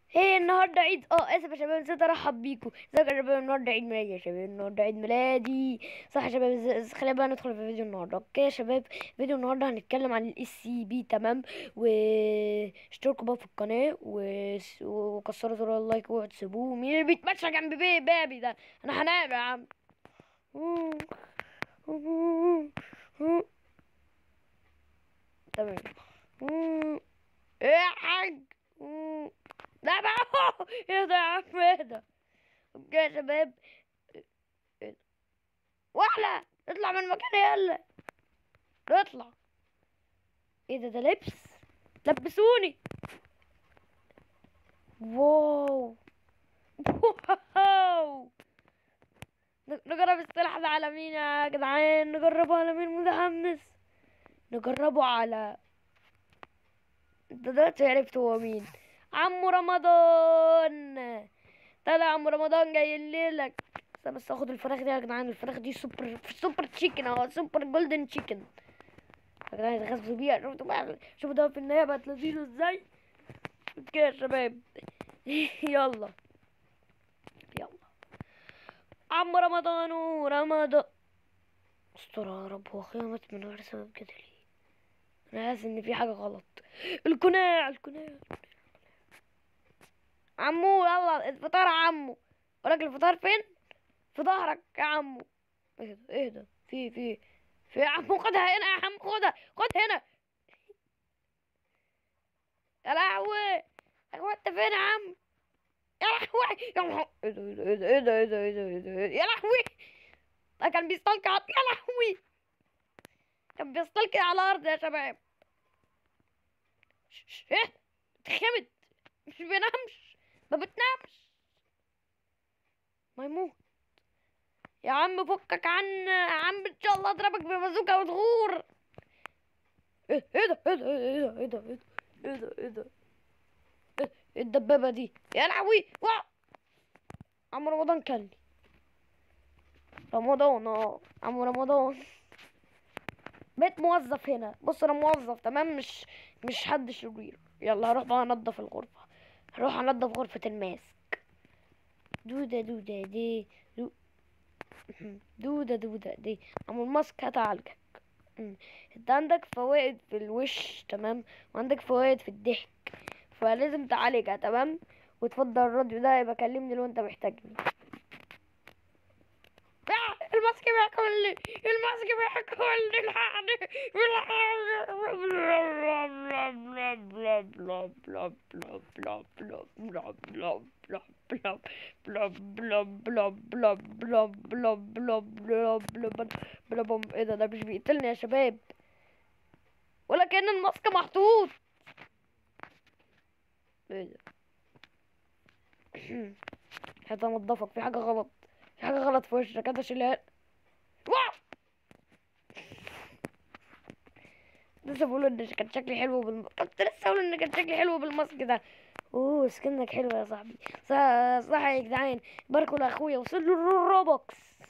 هي النهارده عيد اه اسف يا شباب نسيت ارحب بيكم ازيكم يا شباب النهارده عيد ميلادي يا شباب النهارده عيد ميلادي صح يا شباب إز- خلينا بقى ندخل في فيديو النهارده اوكي يا شباب فيديو النهارده هنتكلم عن الاس سي بي تمام واشتركوا بقى في القناه وس- وكسروا زر اللايك واوعوا تسيبوه مين اللي بيتمشى جنب بيه بابي ده انا هنام يا عم تمام ايه يا حاج لا بقى ايه ده يا عم ايه ده اوكي يا شباب ايه ده وحلة اطلع من مكاني يلا اطلع ايه ده ده لبس لبسوني واو واو ن- نجرب السلاح ده على مين يا جدعان نجربه على مين متحمس نجربه على انت دلوقتي عرفت هو مين عمو رمضان طلع عمو رمضان جاي لك استنى بس اخد الفراخ دي يا جدعان الفراخ دي سوبر سوبر تشيكن اهو سوبر جولدن تشيكن يا جدعان اتغذوا بيها شفتوا بقى شوفوا ده في النهايه بقت لذيذه ازاي كده يا شباب يلا يلا عمو رمضان ورمضان استر يا رب هو اخويا مات من غير سبب كده ليه انا حاسس ان في حاجه غلط القناع القناع القناع. عمو يلا الفطار يا عمو وراك الفطار فين في ظهرك يا عمو ايه ده ايه ده في في في يا عمو خدها هنا يا عم خدها خد هنا يا لهوي هو انت فين يا عم يا لهوي يا لهوي ايه ده ايه ده ايه ده ايه ده ايه ده ايه ده ايه ده يا لهوي ده كان بيستلقى على- يا لهوي كان بيستلقي على الارض يا شباب ش- ش- ايه اتخمد مش بينامش ما بتنامش ما يموت يا عم فكك عن يا عم ان شاء الله اضربك ببازوكا وتغور ايه ايه ده ايه ده ايه ده ايه ده ايه ده ايه ده ايه ده ايه إيه الدبابة دي يا لهوي وا عم رمضان كلني رمضان اه عم رمضان بقيت موظف هنا بص انا موظف تمام مش مش حد شرير يلا هروح بقى انضف الغرفة هروح انضف غرفة الماسك دودة دودة دي دو- دودة دودة دي عم الماسك هتعالجك أمم. انت عندك فوائد في الوش تمام وعندك فوائد في الضحك فلازم تعالجها تمام وتفضل الراديو ده يبقى كلمني لو انت محتاجني آه، الماسك بياكلني الماسك بياكلني الحقني ايه ده ده مش بيقتلني يا شباب ولا كأن الماسك محطوط ايه ده حتى انضفك في حاجة غلط في حاجة غلط في وشك هات شيلها واو لسه بقول ان كان شكلي حلو بالم... كنت لسه اقول ان كان شكلي حلو بالماسك ده اوه سكنك حلو يا صاحبي صح, صح يا جدعان باركوا لاخويا وصل له الروبوكس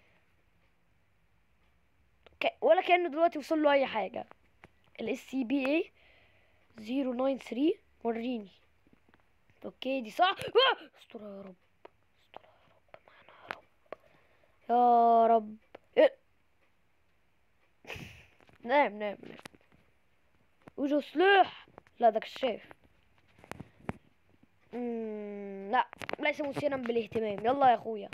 ك... ولا كانه دلوقتي وصل له اي حاجه الاس سي بي اي 093 وريني اوكي دي صح آه! استر يا رب استر يا رب معنا يا رب يا رب إيه؟ نام نام نام وجه سلاح لا ده كشاف مم، لا ليس مثيرا بالاهتمام يلا يا اخويا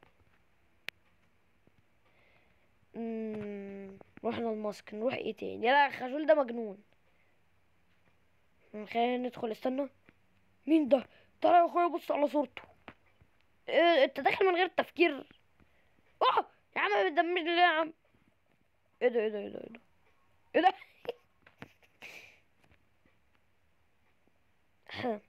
مم، رحنا الماسك نروح ايه تاني لا الخجول ده مجنون مم، خلينا ندخل استنى مين ده تعالى يا اخويا بص على صورته إيه انت داخل من غير تفكير اه يا عم ما بتدمرني ليه يا عم ايه ده ايه ده ايه ده ايه ده ايه ده ها.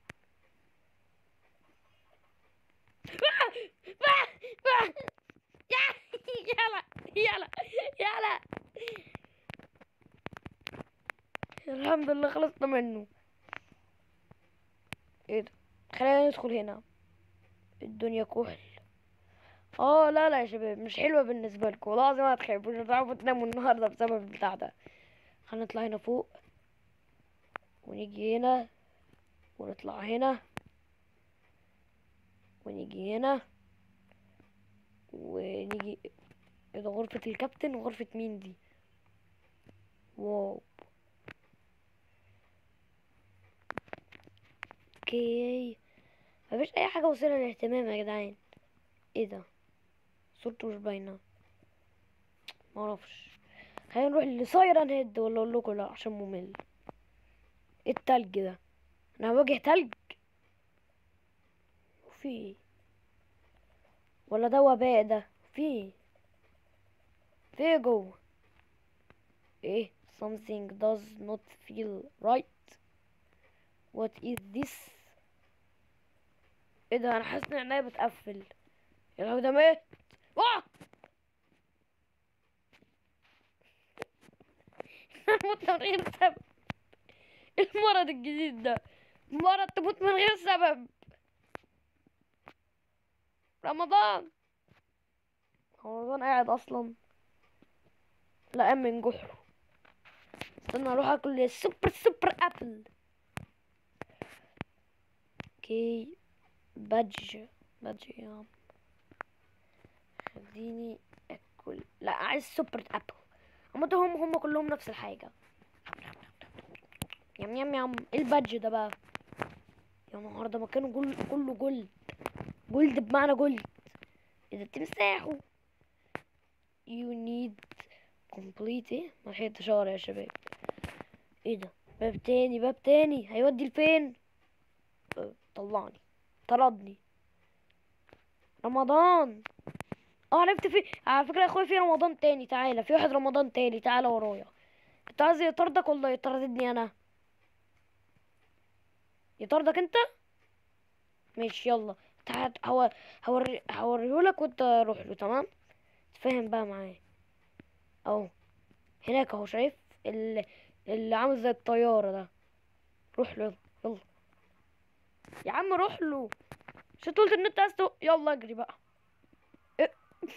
يا يلا يلا يلا الحمد لله خلصنا منه ايه ده خلينا ندخل هنا الدنيا كحل اه لا لا يا شباب مش حلوه بالنسبه لكم والله العظيم ما تخافوا مش هتعرفوا تناموا النهارده بسبب البتاع ده خلينا نطلع هنا فوق ونيجي هنا ونطلع هنا ونيجي هنا ونيجي ايه ده غرفة الكابتن وغرفة مين دي واو اوكي مفيش اي حاجة مثيرة للاهتمام يا جدعان ايه ده صورته مش باينة معرفش خلينا نروح لسايرن هيد ولا اقول لكم لا عشان ممل ايه التلج ده انا هواجه تلج في ايه ولا ده وباء ده في ايه في ايه جوه ايه something does not feel right what is this ايه ده انا حاسس ان عينيا بتقفل يا لهوي ده مات واه موت من غير سبب المرض الجديد ده مرض تموت من غير سبب رمضان هو رمضان قاعد اصلا لا قام من جحره استنى اروح اكل السوبر سوبر ابل اوكي بادج بادج يا عم خليني اكل لا عايز سوبر ابل هما دول هم هم كلهم نفس الحاجة يم يم يم ايه البادج ده بقى يا نهار ده مكانه جل... كله جلد جلد بمعنى جلد ايه ده تمساحه you need complete ايه ملحقت اشار يا شباب ايه ده باب تاني باب تاني هيودي لفين أه، طلعني طردني رمضان اه عرفت في على فكرة يا اخويا في رمضان تاني تعالى في واحد رمضان تاني تعالى ورايا انت عايز يطردك ولا يطردني انا يطردك انت ماشي يلا تعال هو هوري هوريهولك وانت روح له تمام تفهم بقى معاه اهو هناك اهو شايف اللي, اللي عامل زي الطيارة ده روح له يلا يلا يا عم روح له مش انت قلت ان انت عايز تو- يلا اجري بقى إيه؟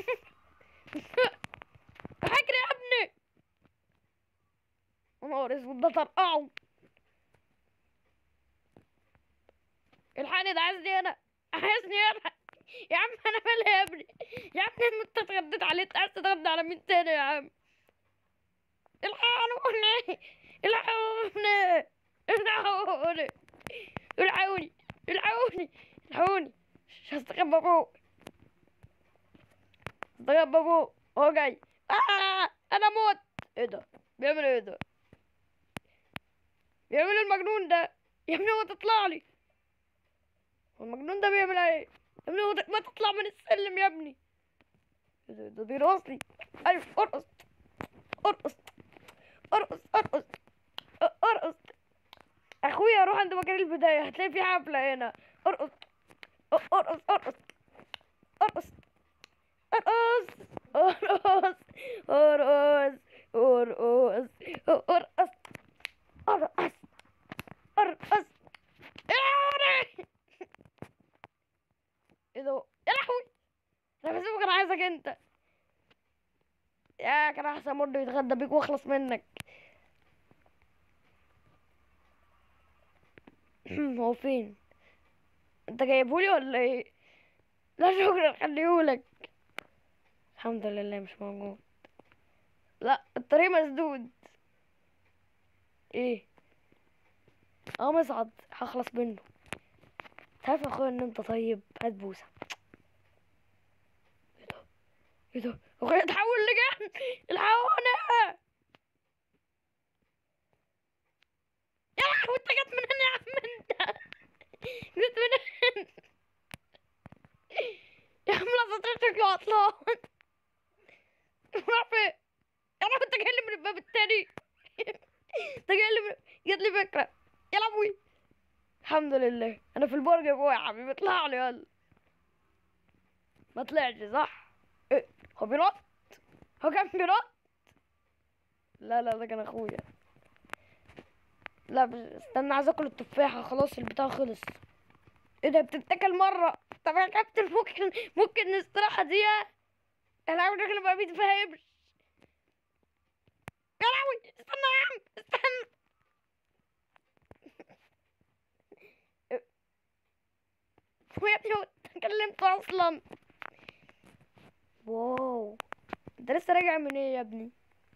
اجري يا ابني يا نهار اسود ده طرقعه الحقني ده عايزني انا عايزني انا يا عم انا مالي يا ابني يا عم انت اتغديت عليه انت عايز تتغدى على مين تاني يا عم الحقوني الحقوني الحقوني الحقوني الحقوني الحقوني مش هستخبى فوق هستخبى فوق هو جاي آه انا موت ايه ده بيعمل ايه ده بيعمل إيه المجنون ده يا ابني ما تطلع لي هو المجنون ده بيعمل ايه يا ابني ما ت- ما تطلع من السلم يا ابني إيه ده ده بيرقصني ايوه ارقص ارقص ارقص ارقص أ- ارقص اخويا روح عند مكان البداية هتلاقي في حفلة هنا ارقص أ- ارقص ارقص ارقص ارقص ارقص ارقص ارقص ارقص ارقص ارقص العوري ايه ده يا لهوي انا بسيبك انا عايزك انت يا كان احسن مرة يتغدى بيك واخلص منك هو فين انت جايبهولي ولا ايه لا شكرا خليهولك الحمد لله مش موجود لا الطريق مسدود ايه اه مصعد هخلص منه تعرف يا اخويا ان انت طيب هات بوسه ايه ده ايه ده اخويا اتحول لجن الحقونا يا لهوي انت جت من هنا يا عم انت جت من هنا يا عم لا تطير شكله عطلان راح فين يا لهوي انت جاي لي من الباب التاني انت جاي لي من... جات لي فكره يا لهوي الحمد لله انا في البرج جوه يا حبيبي اطلع لي يلا ما طلعش صح إيه؟ هو بينط هو كان بينط لا لا ده كان اخويا لا بس استنى عايز اكل التفاحة خلاص البتاع خلص ايه ده بتتاكل مرة طب يا كابتن ممكن ممكن نستراحة دقيقة انا عامل شكل ما بيتفهمش يا لهوي استنى يا عم استنى يا ابني هو كلمته اصلا واو انت لسه راجع من ايه يا ابني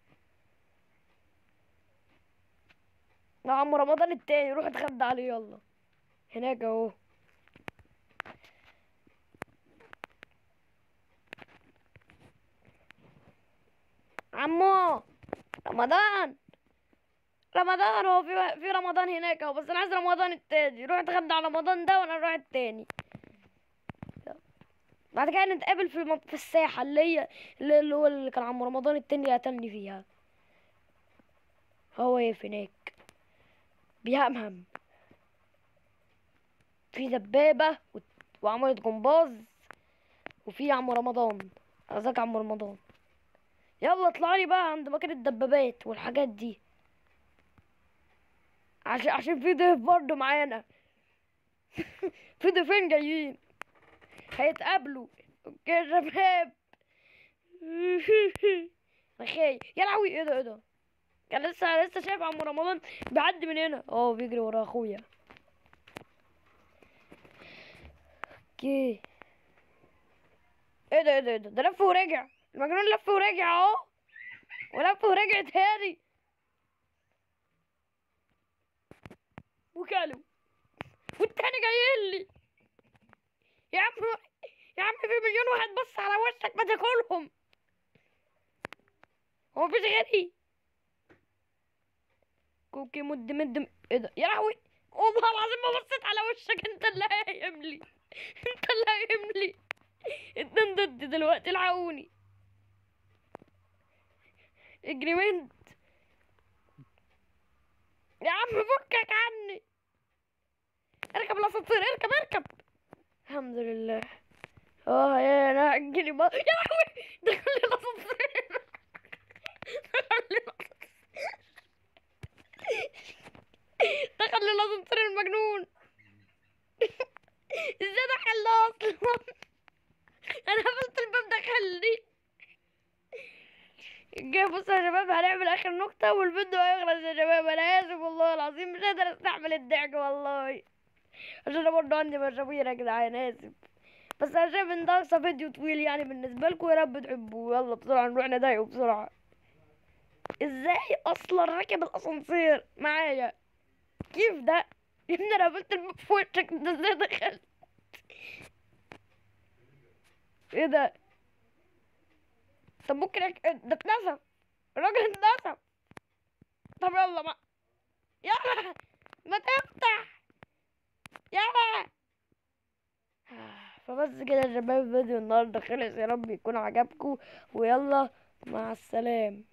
يا عم رمضان التاني روح اتغدى عليه يلا هناك اهو عمو رمضان رمضان هو في في رمضان هناك اهو بس انا عايز رمضان التاني روح اتغدى على رمضان ده وانا اروح التاني بعد كده نتقابل في المنط... في الساحة اللي هي اللي اللي هو اللي كان عم رمضان التاني اللي قتلني فيها هو واقف هناك بيهمهم في دبابة و... وعملت جمباز وفي عم رمضان ازيك يا عم رمضان يلا اطلعلي بقى عند مكان الدبابات والحاجات دي عشان عشان في ضيف برضه معانا في ضيفين جايين هيتقابلوا اوكي يا شباب اخي يا لهوي ايه ده ايه ده كان لسه لسه شايف عم رمضان بيعدي من هنا اه بيجري ورا اخويا اوكي ايه ده ايه ده ايه ده ده لف ورجع المجنون لف ورجع اهو ولف ورجع تاني وكلوا والتاني جاي لي يا عم يا عم في مليون واحد بص على وشك ما تاكلهم هو مفيش غيري كوكي مد مد ايه ده يا لهوي والله العظيم ما بصيت على وشك انت اللي هايم لي انت اللي هايم لي اتنين ضدي دلوقتي العقوني اجريمنت يا عم فكك عني اركب الاسانسير اركب اركب الحمد لله اه يا انا اجري بقى يا لهوي دخل لي الاسانسير دخل لي الاسانسير دخل لي الاسانسير المجنون ازاي دخل له اصلا انا قفلت الباب دخل لي جاي بص يا شباب هنعمل اخر نقطة والفيديو هيخلص يا شباب انا اسف والله العظيم مش قادر استحمل الضحك والله عشان انا برضه عندي مشاوير يا جدعان اسف بس انا شايف ان ده اقصى فيديو طويل يعني بالنسبة لكم يا رب تحبوه يلا بسرعة نروح نضايقه بسرعة ازاي اصلا راكب الاسانسير معايا كيف ده يا ابني انا قابلت الباب في وشك انت ازاي دخلت ايه ده طب ممكن أك... ده اتنسف الراجل اتنسف طب يلا ما يلا ما تفتح يلا فبس كده يا شباب فيديو النهارده خلص يا رب يكون عجبكم ويلا مع السلامه